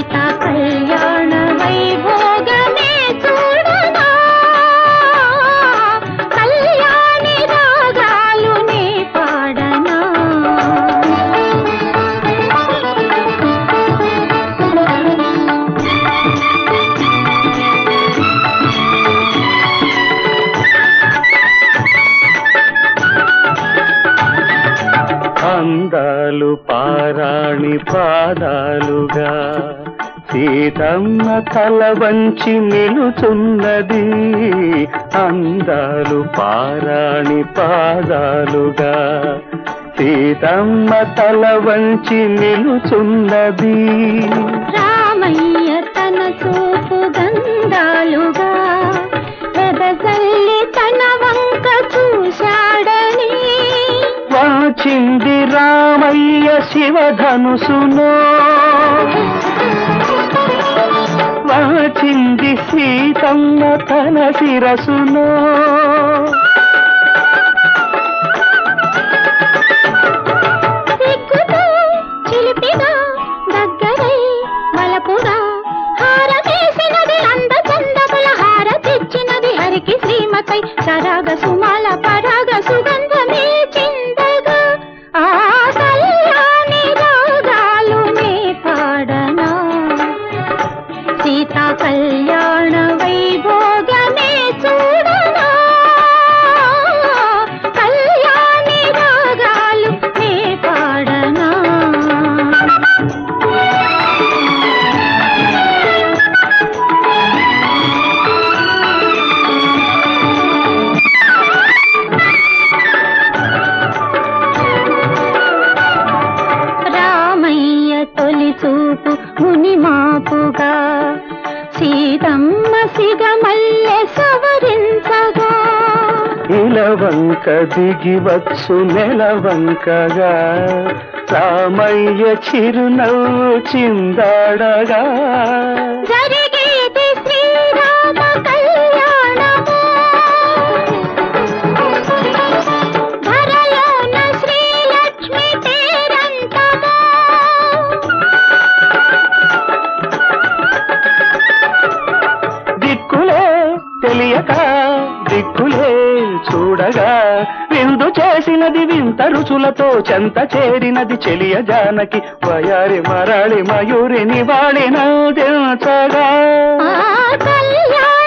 సీతా కళ్యాణ వైభోగమే చూడనా కళ్యాణి రాగాలు నే పాడనా అందాలు పారాణి పాదాలుగా సీతమ్మ తల వంచి నిలుచున్నది అందాలు పారాణి పాదాలుగా సీతమ్మ తల వంచి నిలుచున్నది రామయ్య తన చూపు గంధాలుగా వెదజల్లి తన వంక చూశాడని వాచింది రామయ్య శివధనుసును వాచింది సీతమ్మ తన శిరసును సిగ్గుతో చిలిపిగా దగ్గరై వలపుగా హారమేసినది అందచందముల హారతిచ్చినది హరికి శ్రీమతై సరాగ సుమాల పరాగ సుగంధమే చిందగా ఆ కళ్యాణి రాగాలు నే పాడనా సీతా కళ్యాణ వైభోగమే చూడనా కళ్యాణి రాగాలు నే పాడనా రామయ్య తొలి చూపు ముని మాపుగా సీతమ్మ సిగమల్లె సవరించగా ఇలవంక దిగి వచ్చు నెలవంకగా రామయ్య చిరునవ్వు చిందాడగా జరిగేది శ్రీరామ కళ్యాణము ధరలోన శ్రీలక్ష్మి పేరంతము దిక్కులే తెలియక దిక్కులే చూడగా విందు చేసినది వింత రుచులతో చెంత చేరినది చెలియ జానకి వయారి మరళి మయూరి నివాళిన దించగా ఆ కళ్యాణ